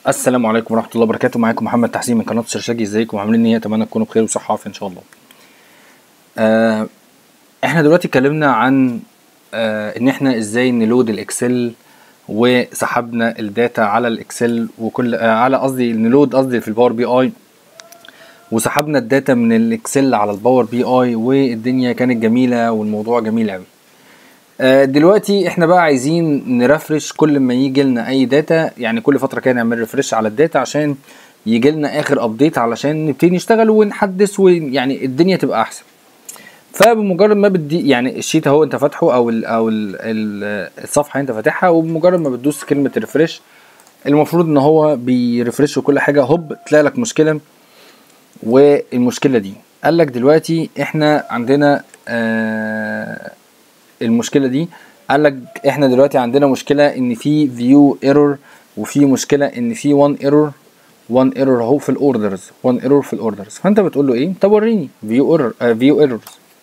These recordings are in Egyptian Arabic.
السلام عليكم ورحمه الله وبركاته معاكم محمد تحسين من قناه الشرشاجي ازيكم عاملين ايه اتمنى تكونوا بخير وصحه وعافيه ان شاء الله آه احنا دلوقتي اتكلمنا عن آه ان احنا ازاي نلود الاكسل وسحبنا الداتا على الاكسل وكل آه على قصدي نلود قصدي في الباور بي اي وسحبنا الداتا من الاكسل على الباور بي اي والدنيا كانت جميله والموضوع جميل قوي آه، دلوقتي احنا بقى عايزين نرفرش كل ما يجي لنا اي داتا يعني كل فتره كده نعمل ريفرش على الداتا عشان يجي لنا اخر ابديت علشان نبتدي نشتغل ونحدث ويعني الدنيا تبقى احسن فبمجرد ما بدي يعني الشيت اهو انت فاتحه او ال او ال ال الصفحه انت فاتحها وبمجرد ما بتدوس كلمه ريفرش المفروض ان هو بيرفرش وكل حاجه هوب تلاقي لك مشكله والمشكله دي قال لك دلوقتي احنا عندنا آه المشكله دي قال لك احنا دلوقتي عندنا مشكله ان في فيو ايرور وفي مشكله ان في 1 ايرور 1 ايرور اهو في الاوردرز 1 ايرور في الاوردرز فانت بتقول له ايه طب وريني فيو ايرور فيو ايرورز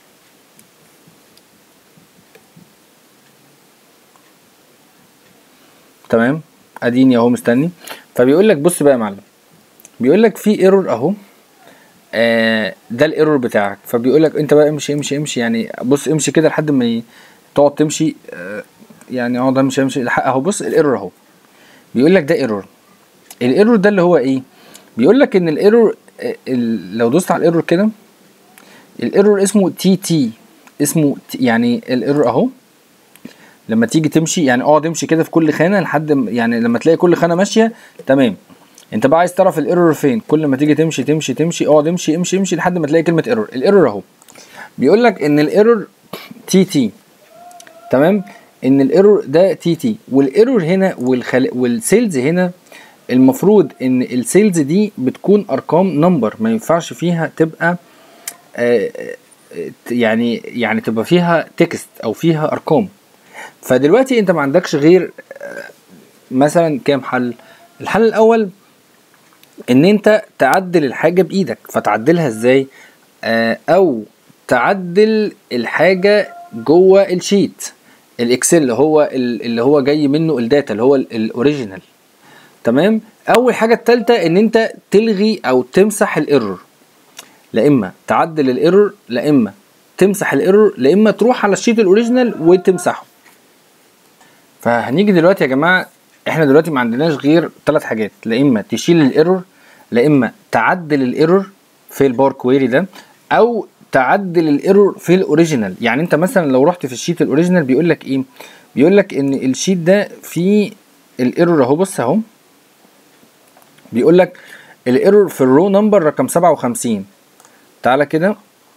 تمام اديني اهو مستني فبيقول لك بص بقى يا معلم بيقول لك في ايرور اهو آه ده الايرور بتاعك فبيقول لك انت بقى امشي امشي امشي يعني بص امشي كده لحد ما ي- تقعد تمشي آه يعني اقعد امشي امشي لحق اهو بص الايرور اهو بيقول لك ده ايرور الايرور ده اللي هو ايه بيقول لك ان الايرور آه، ال- لو دوست على الايرور كده الايرور اسمه تي تي اسمه T- يعني الايرور اهو لما تيجي تمشي يعني اقعد امشي كده في كل خانه لحد ما- يعني لما تلاقي كل خانه ماشيه تمام انت بقى عايز تعرف الايرور فين كل ما تيجي تمشي تمشي تمشي اقعد امشي امشي امشي لحد ما تلاقي كلمه ايرور الايرور اهو بيقول لك ان الايرور تي تي تمام ان الايرور ده تي تي والايرور هنا والخل... والسيلز هنا المفروض ان السيلز دي بتكون ارقام نمبر ما ينفعش فيها تبقى آه، آه، يعني يعني تبقى فيها تكست او فيها ارقام فدلوقتي انت ما عندكش غير آه، مثلا كام حل الحل الاول ان انت تعدل الحاجه بايدك فتعدلها ازاي آه او تعدل الحاجه جوه الشيت الاكسل اللي هو ال- اللي هو جاي منه الداتا اللي هو ال- الاوريجينال تمام اول حاجه التالتة ان انت تلغي او تمسح الايرور لا اما تعدل الايرور لا اما تمسح الايرور لا اما تروح على الشيت الاوريجينال وتمسحه فهنيجي دلوقتي يا جماعه احنا دلوقتي ما عندناش غير ثلاث حاجات لا اما تشيل الايرور لا اما تعدل الايرور في الباور كويري ده او تعدل الايرور في الاوريجينال يعني انت مثلا لو رحت في الشيت الاوريجينال بيقول لك ايه بيقول لك ان الشيت ده فيه الايرور اهو بص اهو بيقول لك الايرور في الرو نمبر رقم 57 تعالى كده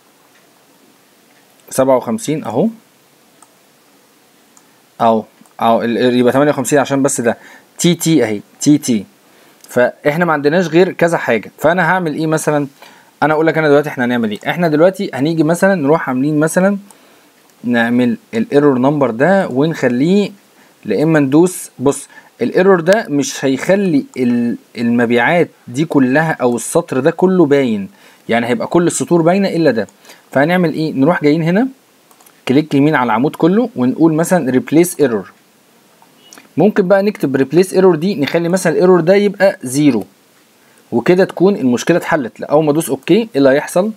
57 اهو اهو اهو ال- يبقى 58 عشان بس ده تي تي اهي تي تي فاحنا ما عندناش غير كذا حاجه فانا هعمل ايه مثلا انا اقول لك انا دلوقتي احنا هنعمل ايه احنا دلوقتي هنيجي مثلا نروح عاملين مثلا نعمل الايرور نمبر ده ونخليه لا اما ندوس بص الايرور ده مش هيخلي ال- المبيعات دي كلها او السطر ده كله باين يعني هيبقى كل السطور باينه الا ده فهنعمل ايه نروح جايين هنا كليك يمين على العمود كله ونقول مثلا ريبليس ايرور ممكن بقى نكتب ريبليس ايرور دي نخلي مثلا الايرور ده يبقى زيرو وكده تكون المشكله اتحلت لا اول ما ادوس اوكي ايه اللي هيحصل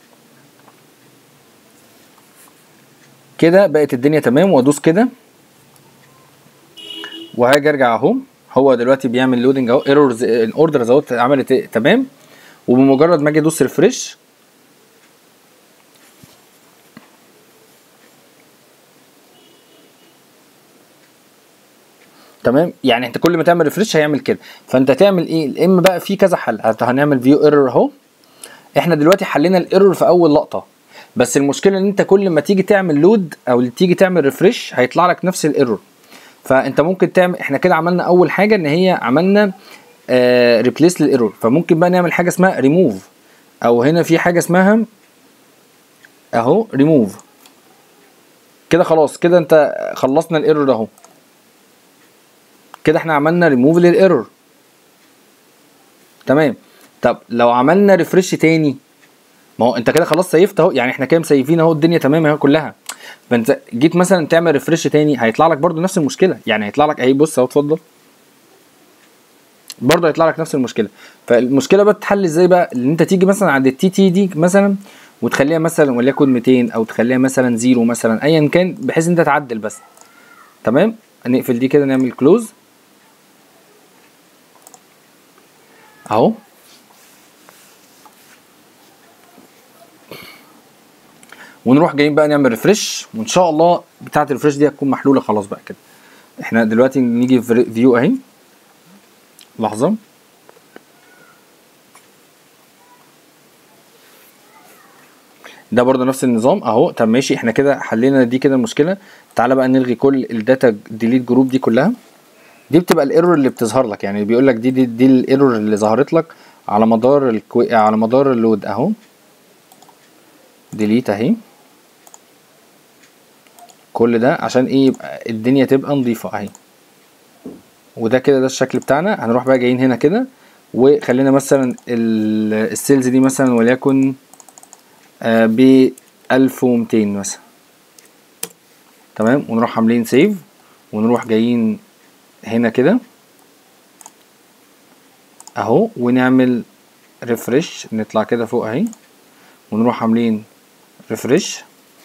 كده بقت الدنيا تمام وادوس كده وهاجي ارجع اهو هو دلوقتي بيعمل لودنج اهو ايرورز الاوردرز اهو عملت إيه؟ تمام وبمجرد ما اجي ادوس ريفرش تمام يعني انت كل ما تعمل ريفرش هيعمل كده فانت تعمل ايه الام بقى في كذا حل هت- هنعمل فيو ايرور اهو احنا دلوقتي حلينا الايرور في اول لقطه بس المشكله ان انت كل ما تيجي تعمل لود او تيجي تعمل ريفرش هيطلع لك نفس الايرور فانت ممكن تعمل احنا كده عملنا اول حاجه ان هي عملنا آه ريبليس للايرور فممكن بقى نعمل حاجه اسمها ريموف او هنا في حاجه اسمها اهو ريموف كده خلاص كده انت خلصنا الايرور اهو كده احنا عملنا ريموف للايرور تمام طب لو عملنا ريفرش تاني ما هو انت كده خلاص سيفت اهو يعني احنا كده مسيفين اهو الدنيا تمام اهو كلها فانت جيت مثلا تعمل ريفرش تاني هيطلع لك برضو نفس المشكله يعني هيطلع لك اهي بص اهو اتفضل برضه هيطلع لك نفس المشكله فالمشكله بقى تتحل ازاي بقى ان انت تيجي مثلا عند التي تي دي مثلا وتخليها مثلا وليكن 200 او تخليها مثلا زيرو مثلا ايا كان بحيث انت تعدل بس تمام نقفل دي كده نعمل كلوز اهو ونروح جايين بقى نعمل ريفرش وان شاء الله بتاعه الريفرش دي هتكون محلوله خلاص بقى كده احنا دلوقتي نيجي في فيو اهي لحظه ده برضه نفس النظام اهو طب ماشي احنا كده حلينا دي كده المشكله تعالى بقى نلغي كل الداتا ديليت جروب دي كلها دي بتبقى الايرور اللي بتظهر لك يعني بيقول لك دي دي, دي الايرور اللي ظهرت لك على مدار الكو... على مدار اللود اهو ديليت اهي كل ده عشان ايه يبقى الدنيا تبقى نظيفه اهي وده كده ده الشكل بتاعنا هنروح بقى جايين هنا كده وخلينا مثلا السيلز دي مثلا وليكن آه ب 1200 مثلا تمام ونروح عاملين سيف ونروح جايين هنا كده اهو ونعمل ريفرش نطلع كده فوق اهي ونروح عاملين ريفرش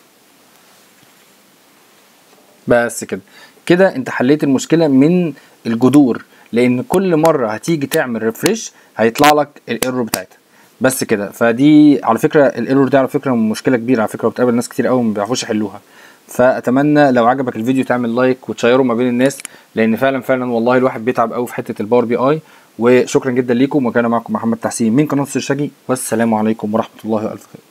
بس كده كده انت حليت المشكله من الجذور لان كل مره هتيجي تعمل ريفرش هيطلع لك الايرور بتاعتها بس كده فدي على فكره الايرور دي على فكره مشكله كبيره على فكره وبتقابل ناس كتير قوي ما بيعرفوش يحلوها فاتمنى لو عجبك الفيديو تعمل لايك وتشيره ما بين الناس لان فعلا فعلا والله الواحد بيتعب قوي في حته الباور بي اي وشكرا جدا ليكم وكان معكم محمد تحسين من قناه الشرشجي والسلام عليكم ورحمه الله والف خير